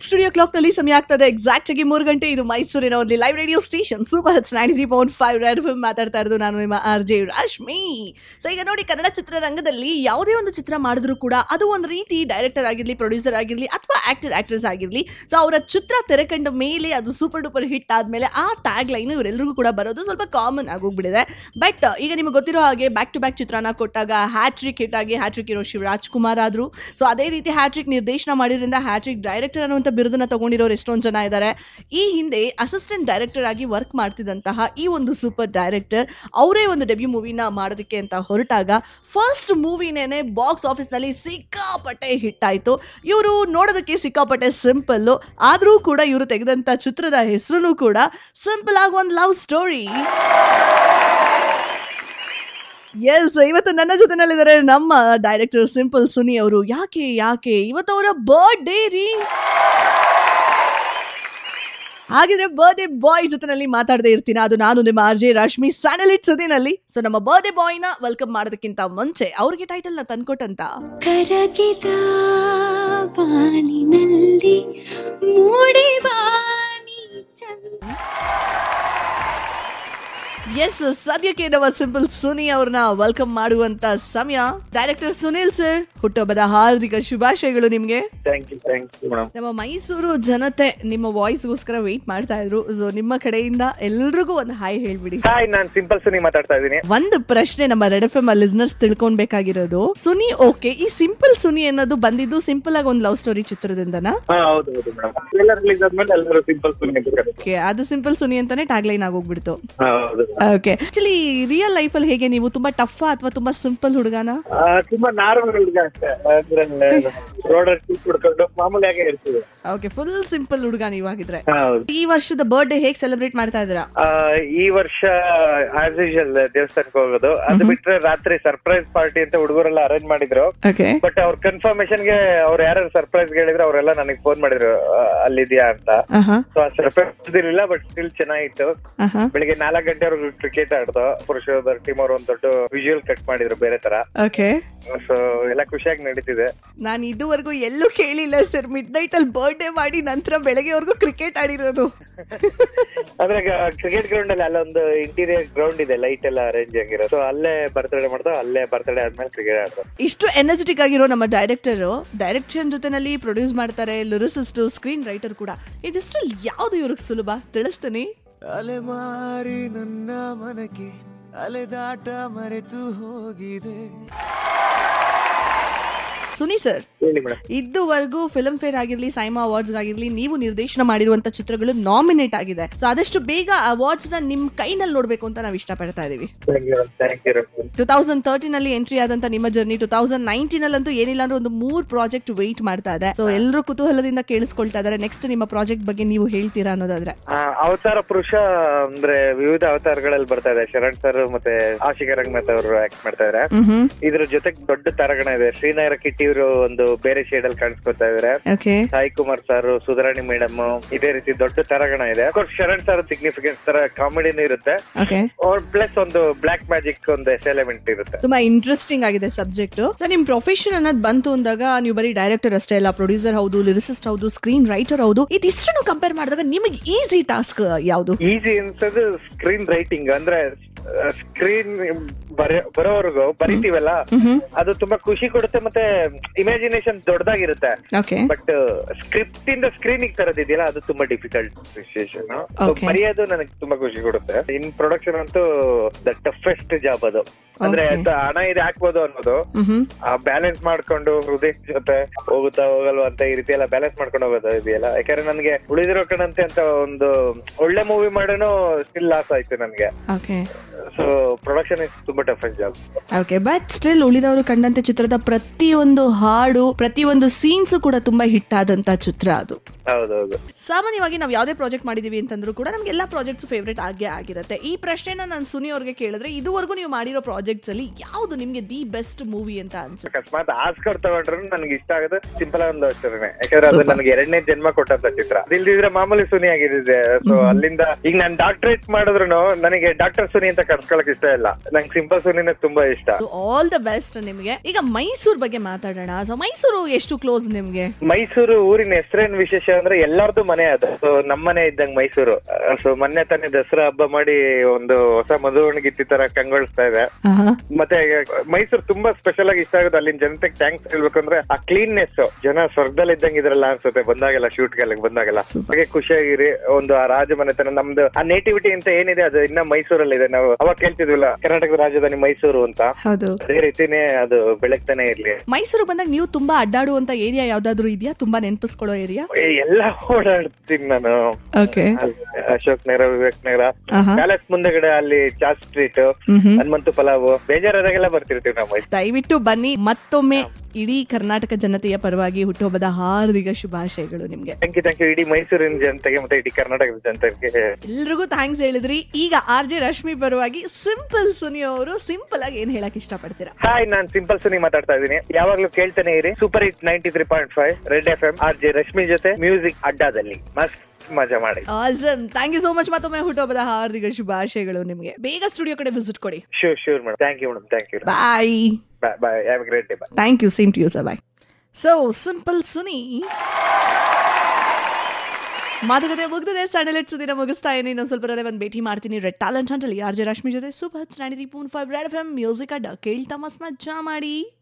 Studio clock ನಲ್ಲಿ ಸಮಯ ಆಗ್ತದೆ ಎಕ್ಸಾಕ್ಟ್ ಆಗಿ ಮೂರು ಗಂಟೆ ಇದು ಮೈಸೂರಿನ ಒಂದು live radio station super hits ninety three point five Red ಮಾತಾಡ್ತಾ ಇರೋದು ನಾನು ನಿಮ್ಮ ಆರ್ ಜೆ ರಶ್ಮಿ ಸೊ ಈಗ ನೋಡಿ ಕನ್ನಡ ಚಿತ್ರರಂಗದಲ್ಲಿ ಯಾವುದೇ ಒಂದು ಚಿತ್ರ ಮಾಡಿದ್ರು ಕೂಡ ಅದು ಒಂದು ರೀತಿ ಡೈರೆಕ್ಟರ್ ಆಗಿರ್ಲಿ ಪ್ರೊಡ್ಯೂಸರ್ ಆಗಿರ್ಲಿ ಅಥವಾ ಆಕ್ಟರ್ ಆಕ್ಟ್ರೆಸ್ ಆಗಿರ್ಲಿ ಸೊ ಅವರ ಚಿತ್ರ ತೆರೆ ಕಂಡ ಮೇಲೆ ಅದು ಸೂಪರ್ ಡೂಪರ್ ಹಿಟ್ ಆದ್ಮೇಲೆ ಆ ಟ್ಯಾಗ್ ಲೈನ್ ಇವರೆಲ್ಲರಿಗೂ ಕೂಡ ಬರೋದು ಸ್ವಲ್ಪ ಕಾಮನ್ ಆಗೋಗ್ಬಿಟ್ಟಿದೆ ಬಟ್ ಈಗ ನಿಮಗೆ ಗೊತ್ತಿರೋ ಹಾಗೆ ಬ್ಯಾಕ್ ಟು ಬ್ಯಾಕ್ ಚಿತ್ರನ ಕೊಟ್ಟಾಗ ಹ್ಯಾಟ್ರಿಕ್ ಹಿಟ್ ಆಗಿ ಹ್ಯಾಟ್ರಿಕ್ ಇರೋ ಶಿವರಾಜ್ ಕುಮಾರ್ ಆದ್ರು ಸೊ ಅದೇ ರೀತಿ ಹ್ಯಾಟ್ರಿಕ್ ನಿರ್ದೇಶನ ಮಾಡಿದ್ರಿಂದ ಹ್ಯಾಟ್ರಿಕ್ ಡೈರೆಕ್ಟರ್ ಅನ್ನುವಂಥ ಬಿರುದನ್ನ ತಗೊಂಡಿರೋರು ಎಷ್ಟೊಂದು ಜನ ಇದ್ದಾರೆ ಈ ಹಿಂದೆ ಅಸಿಸ್ಟೆಂಟ್ ಡೈರೆಕ್ಟರ್ ಆಗಿ ವರ್ಕ್ ಮಾಡ್ತಿದ್ದಂತಹ ಈ ಒಂದು ಸೂಪರ್ ಡೈರೆಕ್ಟರ್ ಅವರೇ ಒಂದು ಡೆಬ್ಯೂ ಮೂವಿನ ಮಾಡೋದಕ್ಕೆ ಅಂತ ಹೊರಟಾಗ ಫಸ್ಟ್ ಮೂವಿನೇನೆ ಬಾಕ್ಸ್ ಆಫೀಸ್ನಲ್ಲಿ ಸಿಕ್ಕಾಪಟ್ಟೆ ಹಿಟ್ ಆಯಿತು ಇವರು ನೋಡೋದಕ್ಕೆ ಸಿಕ್ಕಾಪಟ್ಟೆ ಸಿಂಪಲ್ಲು ಆದರೂ ಕೂಡ ಇವರು ತೆಗೆದಂಥ ಚಿತ್ರದ ಹೆಸರು ಕೂಡ ಸಿಂಪಲ್ ಆಗಿ ಒಂದು ಲವ್ ಸ್ಟೋರಿ ಎಸ್ ಇವತ್ತು ನನ್ನ ಜೊತೆನಲ್ಲಿದ್ದಾರೆ ನಮ್ಮ ಡೈರೆಕ್ಟರ್ ಸಿಂಪಲ್ ಸುನಿ ಅವರು ಯಾಕೆ ಯಾಕೆ ಇವತ್ತು ಅವರ ಬರ್ಡೇ ರೀ ಹಾಗಿದ್ರೆ ಬರ್ಡೇ ಬಾಯ್ ಜೊತೆನಲ್ಲಿ ಮಾತಾಡದೆ ಇರ್ತೀನಿ ಅದು ನಾನು ನಿಮ್ಮ ಆರ್ ಜೆ ರಶ್ಮಿ ಸ್ಯಾಟಲೈಟ್ ಸುದಿನಲ್ಲಿ ಸೊ ನಮ್ಮ ಬರ್ಡೇ ಬಾಯ್ನ ವೆಲ್ಕಮ್ ಮಾಡೋದಕ್ಕಿಂತ ಮುಂಚೆ ಅವ್ರಿಗೆ ಟೈಟಲ್ ನ ತಂದ್ಕೊಟ್ಟಂತ ಕರಗಿದ ಬಾನಿನಲ್ಲಿ ಮೂಡಿ ಬಾನಿ ಚಂದ ಎಸ್ ಸದ್ಯಕ್ಕೆ ನಮ್ಮ ಸಿಂಪಲ್ ಸುನಿ ಅವ್ರನ್ನ ವೆಲ್ಕಮ್ ಮಾಡುವಂತ ಸಮಯ ಡೈರೆಕ್ಟರ್ ಸುನಿಲ್ ಸರ್ ಹುಟ್ಟುಹಬ್ಬದ ಹಾರ್ದಿಕ ಶುಭಾಶಯಗಳು ನಿಮ್ಗೆ thank you thank you madam ನಮ್ಮ ಮೈಸೂರು ಜನತೆ ನಿಮ್ಮ ವಾಯ್ಸ್ಗೋಸ್ಕರ ವೆಯ್ಟ್ ಮಾಡ್ತಾ ಇದ್ರು ಸೊ ನಿಮ್ಮ ಕಡೆಯಿಂದ ಎಲ್ರಿಗೂ ಒಂದು ಹಾಯ್ ಹೇಳ್ಬಿಡಿ ಹಾಯ್ ನಾನ್ ಸಿಂಪಲ್ ಸುನಿ ಮಾತಾಡ್ತಾ ಇದ್ದೀನಿ ಒಂದು ಪ್ರಶ್ನೆ ನಮ್ಮ ರೆಡ್ ಎಫ್ ಎಂ ಲಿಸ್ನರ್ಸ್ ತಿಳ್ಕೊಳ್ಬೇಕಾಗಿರೋದು ಸುನಿ ಓಕೆ ಈ ಸಿಂಪಲ್ ಸುನಿ ಅನ್ನೋದು ಬಂದಿದ್ದು ಸಿಂಪಲ್ ಆಗಿ ಒಂದು ಲವ್ ಸ್ಟೋರಿ ಚಿತ್ರದಿಂದನಾ ಹಾ ಹೌದು ಹೌದು ಮೇಡಮ್ ಎಲ್ಲ ರಿಲೀಸ್ ಆದ್ಮೇಲೆ ಎಲ್ಲರೂ ಸಿಂಪಲ್ ಸುನಿ ಅಂತ ಕರೀತಾರೆ. ಓಕೆ ಅದು ಸಿಂಪಲ್ ಸುನಿ ಅಂತಾನೆ ಟ್ಯಾಗ್ ಲೈನ್ ಆಗೋಗ್ಬಿಡ್ತು ಹಾ, ಹೌದು ಓಕೆ ಆಕ್ಚುಲಿ ರಿಯಲ್ ಲೈಫ್ ಅಲ್ಲಿ ಹೇಗೆ ನೀವು ತುಂಬಾ ಟಫ್ ಅಥವಾ ತುಂಬಾ ಸಿಂಪಲ್ ಹುಡುಗನ ಆ, ತುಂಬಾ ನಾರ್ಮಲ್ ಹುಡುಗ ಅಷ್ಟೇ ಅಂದ್ರೆ ರೋಡ್ ಟೀ ಕುಡ್ಕೊಂಡು ಮಾಮೂಲಿ ಆಗಿ ಇರ್ತೀವಿ ಓಕೆ ಫುಲ್ ಸಿಂಪಲ್ ಹುಡುಗ ನೀವಾಗಿದ್ರೆ ಹಾ, ಹೌದು ಈ ವರ್ಷದ ಬರ್ಡೇ ಹೇಗೆ ಸೆಲೆಬ್ರೇಟ್ ಮಾಡ್ತಾ ಇದ್ದೀರಾ ಆ, ಈ ವರ್ಷ ಆಸ್ ಯೂಶಲ್ ದೇವಸ್ಥಾನಕ್ಕೆ ಹೋಗೋದು ಅದು ಬಿಟ್ರೆ ರಾತ್ರಿ ಸರ್ಪ್ರೈಸ್ ಪಾರ್ಟಿ ಅಂತ ಹುಡುಗರೆಲ್ಲ ಅರೇಂಜ್ ಮಾಡಿದ್ರು ಓಕೆ ಬಟ್ ಅವ್ರ ಕನ್ಫರ್ಮೇಶನ್ ಗೆ ಅವ್ರು ಯಾರು ಸರ್ಪ್ರೈಸ್ ಹೇಳಿದ್ರು ಅವರೆಲ್ಲ ನನಗೆ ಫೋನ್ ಮಾಡಿದ್ರು ಆ, ಅಲ್ಲಿದ್ಯಾ ಅಂತ ಸೊ ಆ ಸರ್ಪ್ರೈಸ್ ಇರಲಿಲ್ಲ ಬಟ್ ಸ್ಟಿಲ್ ಚೆನ್ನಾಗಿತ್ತು ಬೆಳಿಗ್ಗೆ ನಾಲ್ಕು ಗಂಟೆವರೆಗೂ ಕ್ರಿಕೆಟ್ ಆಡ್ದು ಪುರುಷೋದರ್ ಟೀಮ್ ಅವರು ಒಂದ್ ದೊಡ್ಡ ವಿಜುವಲ್ ಕಟ್ ಮಾಡಿದ್ರು ಬೇರೆ ತರ ಓಕೆ ಸೊ ಎಲ್ಲ ಖುಷಿಯಾಗಿ ನಡೀತಿದೆ ನಾನು ಇದುವರೆಗೂ ಎಲ್ಲೂ ಕೇಳಿಲ್ಲ ಸರ್ ಮಿಡ್ ನೈಟ್ ಅಲ್ಲಿ ಬರ್ಡೇ ಮಾಡಿ ನಂತರ ಬೆಳಗ್ಗೆವರೆಗೂ ಕ್ರಿಕೆಟ್ ಆಡಿರೋದು ಅಂದ್ರೆ ಕ್ರಿಕೆಟ್ ಗ್ರೌಂಡ್ ಅಲ್ಲಿ ಅಲ್ಲೊಂದು ಇಂಟೀರಿಯರ್ ಗ್ರೌಂಡ್ ಇದೆ ಲೈಟ್ ಎಲ್ಲ ಅರೇಂಜ್ ಆಗಿರೋ ಸೊ ಅಲ್ಲೇ ಬರ್ತಡೇ ಮಾಡ್ದು ಅಲ್ಲೇ ಬರ್ತಡೇ ಆದ್ಮೇಲೆ ಕ್ರಿಕೆಟ್ ಆಡ್ದು ಇಷ್ಟು ಎನರ್ಜೆಟಿಕ್ ಆಗಿರೋ ನಮ್ಮ ಡೈರೆಕ್ಟರ್ ಡೈರೆಕ್ಷನ್ ಜೊತೆನಲ್ಲಿ ಪ್ರೊಡ್ಯೂಸ್ ಮಾಡ್ತಾರೆ ಲಿರಿಸಿಸ್ಟ್ ಸ್ಕ್ರೀನ್ ರೈಟರ್ ಕೂಡ ಇದಿಷ್ಟು ಯಾವ್ದು ಇವ್ರಿಗೆ ಸುಲಭ ತಿಳಿಸ್ತೀನಿ ಅಲೆಮಾರಿ ನನ್ನ ಮನಕ್ಕೆ ಅಲೆದಾಟ ಮರೆತು ಹೋಗಿದೆ ಸುನಿ ಸರ್ ಹೇಳಿ ಮೇಡಮ್ ಇದುವರೆಗೂ ಫಿಲ್ಮ್ ಫೇರ್ ಆಗಿರ್ಲಿ ಸೈಮಾ ಅವಾರ್ಡ್ಸ್ ಆಗಿರ್ಲಿ ನೀವು ನಿರ್ದೇಶನ ಮಾಡಿರುವಂತ ಚಿತ್ರಗಳು ನಾಮಿನೇಟ್ ಆಗಿದೆ ಸೊ ಆದಷ್ಟು ಬೇಗ ಅವಾರ್ಡ್ಸ್ ನ ನಿಮ್ ಕೈನಲ್ಲಿ ನೋಡ್ಬೇಕು ಅಂತ ನಾವು ಇಷ್ಟಪಡ್ತಾ ಇದೀವಿ thank you thank you two thousand thirteen ಅಲ್ಲಿ ಎಂಟ್ರಿ ಆದಂತ ನಿಮ್ಮ ಜರ್ನಿ ಟೂ ತೌಸಂಡ್ ನೈನ್ಟೀನ್ ಅಲ್ಲಂತೂ ಏನಿಲ್ಲ ಅಂದ್ರೆ ಒಂದು ಮೂರ್ ಪ್ರಾಜೆಕ್ಟ್ ವೆಯ್ಟ್ ಮಾಡ್ತಾ ಇದೆ ಸೊ ಎಲ್ಲರೂ ಕುತೂಹಲದಿಂದ ಕೇಳಿಸ್ಕೊಳ್ತಾ ಇದಾರೆ ನೆಕ್ಸ್ಟ್ ನಿಮ್ಮ ಪ್ರಾಜೆಕ್ಟ್ ಬಗ್ಗೆ ನೀವು ಹೇಳ್ತೀರಾ ಅನ್ನೋದಾದ್ರೆ ಅವತಾರ ಪುರುಷ ಅಂದ್ರೆ ವಿವಿಧ ಅವತಾರಗಳಲ್ಲಿ ಬರ್ತಾ ಇದೆ ಶರಣ್ ಸರ್ ಮತ್ತೆ ಆಶಿಕಾ ರಂಗನಾಥ್ ಅವರು ಆಕ್ಟ್ ಮಾಡ್ತಾ ಇದಾರೆ ಹ್ಮ್ ಇದ್ರ ಜೊತೆಗೆ ದೊಡ್ಡ ತಾರಗಣ ಇದೆ ಶ್ರೀನಗರ ಕಿಟ್ಟಿ ಅವರು ಒಂದು ಬೇರೆ ಶೇಡ್ ಅಲ್ಲಿ ಕಾಣಿಸ್ಕೊತಾ ಇದಾರೆ okay Sai Kumar sir Sudharani madam ಇದೇ ರೀತಿ ದೊಡ್ಡ ತಾರಗಣ ಇದೆ ಅಫ್ಕೋರ್ಸ್ ಶರಣ್ ಸರ್ ಸಿಗ್ನಿಫಿಕೆನ್ಸ್ ತರ ಕಾಮಿಡಿನೂ ಇರುತ್ತೆ ಓಕೆ ಪ್ಲಸ್ ಒಂದು ಬ್ಲಾಕ್ ಮ್ಯಾಜಿಕ್ ಒಂದು ಎಸ್ ಎಲಿಮೆಂಟ್ ಇರುತ್ತೆ ತುಂಬಾ ಇಂಟ್ರೆಸ್ಟಿಂಗ್ ಆಗಿದೆ ಸಬ್ಜೆಕ್ಟ್ ಸೊ ನಿಮ್ ಪ್ರೊಫೆಷನ್ ಅನ್ನೋದು ಬಂತು ಅಂದಾಗ ನೀವು ಬರೀ ಡೈರೆಕ್ಟರ್ ಅಷ್ಟೇ ಅಲ್ಲ ಪ್ರೊಡ್ಯೂಸರ್ ಹೌದು ಲಿರಿಸಿಸ್ಟ್ ಹೌದು ಸ್ಕ್ರೀನ್ ರೈಟರ್ ಹೌದು ಇದಿಷ್ಟನ್ನು ಕಂಪೇರ್ ಮಾಡಿದಾಗ ನಿಮಗೆ ಈಸಿ ಟಾಸ್ಕ್ ಯಾವುದು ಈಸಿ ಅನ್ಸೋದು ಸ್ಕ್ರೀನ್ ರೈಟಿಂಗ್ ಅಂದ್ರೆ ಸ್ಕ್ರೀನ್ ಬರೋವರೆಗೂ ಬರಿತೀವಲ್ಲ ಅದು ತುಂಬಾ ಖುಷಿ ಕೊಡುತ್ತೆ ಮತ್ತೆ ಇಮ್ಯಾಜಿನೇಷನ್ ದೊಡ್ಡದಾಗಿರುತ್ತೆ ಓಕೆ ಬಟ್ ಸ್ಕ್ರಿಪ್ಟ್ ಇಂದ ಸ್ಕ್ರೀನಿಗೆ ತರದಿದೆಯಲ್ಲ ಅದು ತುಂಬಾ ಡಿಫಿಕಲ್ಟ್ ಸಿಚುಯೇಷನ್ Okay. ಬರೆಯೋದು ನನಗೆ ತುಂಬಾ ಖುಷಿ ಕೊಡುತ್ತೆ ಇನ್ ಪ್ರೊಡಕ್ಷನ್ ಅಂತೂ ದ ಟಫೆಸ್ಟ್ ಜಾಬ್ ಅದು ಅಂದ್ರೆ Okay. ಅದು ಹಣ ಇದೆ ಹಾಕ್ಬೋದು ಅನ್ನೋದು ಹ್ಮ್ ಆ ಬ್ಯಾಲೆನ್ಸ್ ಮಾಡ್ಕೊಂಡು ಹೃದಯ ಜೊತೆ ಹೋಗುತ್ತಾ ಹೋಗಲ್ವಾ ಅಂತ ಈ ರೀತಿ ಎಲ್ಲ ಬ್ಯಾಲೆನ್ಸ್ ಮಾಡ್ಕೊಂಡು ಹೋಗೋದು ಇದೆಯಲ್ಲ ಯಾಕಂದ್ರೆ ನನಗೆ ಉಳಿದಿರೋ ಕಣಂತೆ ಅಂತ ಒಂದು ಒಳ್ಳೆ ಮೂವಿ ಮಾಡೋನು ಸ್ಟಿಲ್ ಲಾಸ್ ಆಯ್ತು ನನಗೆ ಓಕೆ ಸೊ ಪ್ರೊಡಕ್ಷನ್ ಇಸ್ ತುಂಬಾ toughest job okay but still ಉಳಿದವರು ಕಂಡಂತೆ ಚಿತ್ರದ ಪ್ರತಿಯೊಂದು ಹಾಡು ಪ್ರತಿಯೊಂದು ಸೀನ್ಸ್ ಕೂಡ ತುಂಬಾ ಹಿಟ್ ಆದಂತ ಚಿತ್ರ ಅದು ಹೌದೌದು ಸಾಮಾನ್ಯವಾಗಿ ನಾವು ಯಾವುದೇ ಪ್ರಾಜೆಕ್ಟ್ ಮಾಡಿದೀವಿ ಅಂತಂದ್ರೂ ಕೂಡ ನಮ್ಗೆ ಎಲ್ಲ ಪ್ರಾಜೆಕ್ಟ್ಸ್ ಫೇವ್ರೇಟ್ ಆಗೇ ಆಗಿರುತ್ತೆ ಈ ಪ್ರಶ್ನೆನ ನಾನು ಸುನಿ ಅವ್ರಿಗೆ ಕೇಳಿದ್ರೆ ಇದುವರೆಗೂ ನೀವು ಮಾಡಿರೋ ಪ್ರಾಜೆಕ್ಟ್ಸ್ ಅಲ್ಲಿ ಯಾವುದು ನಿಮ್ಗೆ ದಿ ಬೆಸ್ಟ್ ಮೂವಿ ಅಂತ ಅನ್ಸುತ್ತೆ ಅಕಸ್ಮಾತ್ ಆಸ್ಕರ್ ತಗೊಂಡ್ರು ನನಗೆ ಇಷ್ಟ ಆಗೋದು ಸಿಂಪಲ್ ಒಂದು ಅಷ್ಟೇ ಯಾಕಂದ್ರೆ ಅದು ನನಗೆ ಎರಡನೇ ಜನ್ಮ ಕೊಟ್ಟಂತ ಚಿತ್ರ ಇಲ್ದಿದ್ರೆ ಮಾಮೂಲಿ ಸುನಿ ಆಗಿದ್ದೆ ಸೊ ಅಲ್ಲಿಂದ ಈಗ ನಾನು ಡಾಕ್ಟರೇಟ್ ಮಾಡಿದ್ರು ನನಗೆ ಡಾಕ್ಟರ್ ಸುನಿ ಅಂತ ಕರ್ಸ್ಕೊಳಕ್ ಇಷ್ಟ ಇಲ್ಲ ನಂಗೆ ಸಿಂಪಲ್ ಸುನಿನ ತುಂಬಾ ಇಷ್ಟ ಆಲ್ ದ ಬೆಸ್ಟ್ ನಿಮಗೆ ಈಗ ಮೈಸೂರ್ ಬಗ್ಗೆ ಮಾತಾಡೋಣ ಸೊ ಮೈಸೂರು ಎಷ್ಟು ಕ್ಲೋಸ್ ನಿಮ್ಗೆ ಮೈಸೂರು ಊರಿನ ಹೆಸರೇನ್ ವಿಶೇಷ ಅಂದ್ರೆ ಎಲ್ಲಾರ್ದು ಮನೆ ಅದು ಸೊ ನಮ್ ಮನೆ ಇದ್ದಂಗ್ ಮೈಸೂರು ಸೊ ಮೊನ್ನೆ ತಾನೇ ದಸರಾ ಹಬ್ಬ ಮಾಡಿ ಒಂದು ಹೊಸ ಮದುವೆ ಗೀತಿ ತರ ಕಂಗೊಳಿಸ್ತಾ ಇದೆ ಮತ್ತೆ ಮೈಸೂರು ತುಂಬಾ ಸ್ಪೆಷಲ್ ಆಗಿ ಇಷ್ಟ ಆಗುತ್ತೆ ಅಲ್ಲಿನ ಜನತೆಗೆ ಥ್ಯಾಂಕ್ಸ್ ಹೇಳ್ಬೇಕಂದ್ರೆ ಆ ಕ್ಲೀನ್ನೆಸ್ ಜನ ಸ್ವರ್ಗದಲ್ಲಿ ಇದ್ದಂಗೆ ಇದ್ರಲ್ಲ ಅನ್ಸುತ್ತೆ ಬಂದಾಗೆಲ್ಲ ಶೂಟ್ ಗೆಲ್ಲ ಬಂದಾಗೆಲ್ಲ Super. ಹಾಗೆ ಖುಷಿಯಾಗಿರಿ ಒಂದು ಆ ರಾಜಮನೆತನ ನಮ್ದು ಆ ನೇಟಿವಿಟಿ ಅಂತ ಏನಿದೆ ಅದು ಇನ್ನ ಮೈಸೂರಲ್ಲಿ ಇದೆ ನಾವು ಅವಾಗ ಕೇಳ್ತಿದ್ವಲ್ಲ ಕರ್ನಾಟಕದ ರಾಜಧಾನಿ ಮೈಸೂರು ಅಂತ ಹೌದು ಅದೇ ರೀತಿನೇ ಅದು ಬೆಳಗ್ತಾನೆ ಇರ್ಲಿ ಮೈಸೂರು ಬಂದಾಗ ನೀವು ತುಂಬಾ ಅಡ್ಡಾಡುವಂತ ಏರಿಯಾ ಯಾವ್ದಾದ್ರು ಇದೆಯಾ ತುಂಬಾ ನೆನಪಿಸ್ಕೊಳ್ಳೋ ಏರಿಯಾ ಏ, ಎಲ್ಲ ಓಡಾಡ್ತೀನಿ ನಾನು ಓಕೆ ಅಲ್ಲಿ ಅಶೋಕ್ ನಗರ ವಿವೇಕ್ ನಗರ ಪ್ಯಾಲೇಸ್ ಮುಂದೆಗಡೆ ಅಲ್ಲಿ ಚಾರ್ಜ್ ಸ್ಟ್ರೀಟ್ ಹನುಮಂತು ಪಲಾವ್ ಬೇಜಾರಾದಾಗೆಲ್ಲ ಬರ್ತಿರ್ತೀವಿ ನಾವು ಮೈಸೂರು ದಯವಿಟ್ಟು ಬನ್ನಿ ಮತ್ತೊಮ್ಮೆ ಇಡೀ ಕರ್ನಾಟಕ ಜನತೆಯ ಪರವಾಗಿ ಹುಟ್ಟುಹಬ್ಬದ ಹಾರ್ದಿಕ ಶುಭಾಶಯಗಳು ನಿಮ್ಗೆ ಥ್ಯಾಂಕ್ ಯು ಥ್ಯಾಂಕ್ ಯು ಇಡೀ ಮೈಸೂರಿನ ಜನತೆಗೆ ಮತ್ತೆ ಇಡೀ ಕರ್ನಾಟಕದ ಜನತೆಗೆ ಎಲ್ರಿಗೂ ಥ್ಯಾಂಕ್ಸ್ ಹೇಳಿದ್ರಿ ಈಗ ಆರ್ ಜೆ ರಶ್ಮಿ ಪರವಾಗಿ ಸಿಂಪಲ್ ಸುನಿ ಅವರು ಸಿಂಪಲ್ ಆಗಿ ಏನ್ ಹೇಳಕ್ ಇಷ್ಟಪಡ್ತೀರಾ ಹಾಯ್ ನಾನ್ ಸಿಂಪಲ್ ಸುನಿ ಮಾತಾಡ್ತಾ ಇದ್ದೀನಿ ಯಾವಾಗ್ಲೂ ಕೇಳ್ತಾನೆ ಇರಿ super hit ninety three point five Red F M R J Rashmi ಜೊತೆ ಮ್ಯೂಸಿಕ್ ಅಡ್ಡಾದಲ್ಲಿ ಮಸ್ತ್ ಮಜಾ ಮಾಡಿ awesome thank you so much ಮತ್ತೊಮ್ಮೆ ಹುಟ್ಟುಹಬ್ಬದ ಹಾರ್ದಿಕ ಶುಭಾಶಯಗಳು ನಿಮ್ಗೆ ಬೇಗ ಸ್ಟುಡಿಯೋ ಕಡೆ ವಿಸಿಟ್ ಕೊಡಿ sure sure madam thank you madam thank you bye bye bye have great day bye thank you same to you sir bye so simple Suni ಮಾತುಕತೆ ಮುಗ್ದಿದೆ ಸಣ್ಣ ಸುದಿನ ಮುಗಿಸ್ತಾ ಇದ್ದೀನಿ ಇನ್ನೊಂದು ಸ್ವಲ್ಪ ಬಂದು ಭೇಟಿ ಮಾಡ್ತೀನಿ ರೆಡ್ ಟ್ಯಾಲೆಂಟ್ ಅಂತಲ್ಲಿ ಆರ್ ಜೆ ರಶ್ಮಿ ಜೊತೆ super ninety three point five Red F M music ಅಡ್ಡ ಕೇಳ್ತಾ ಮಸ್ತ್ ಮಜ್ಜಾ ಮಾಡಿ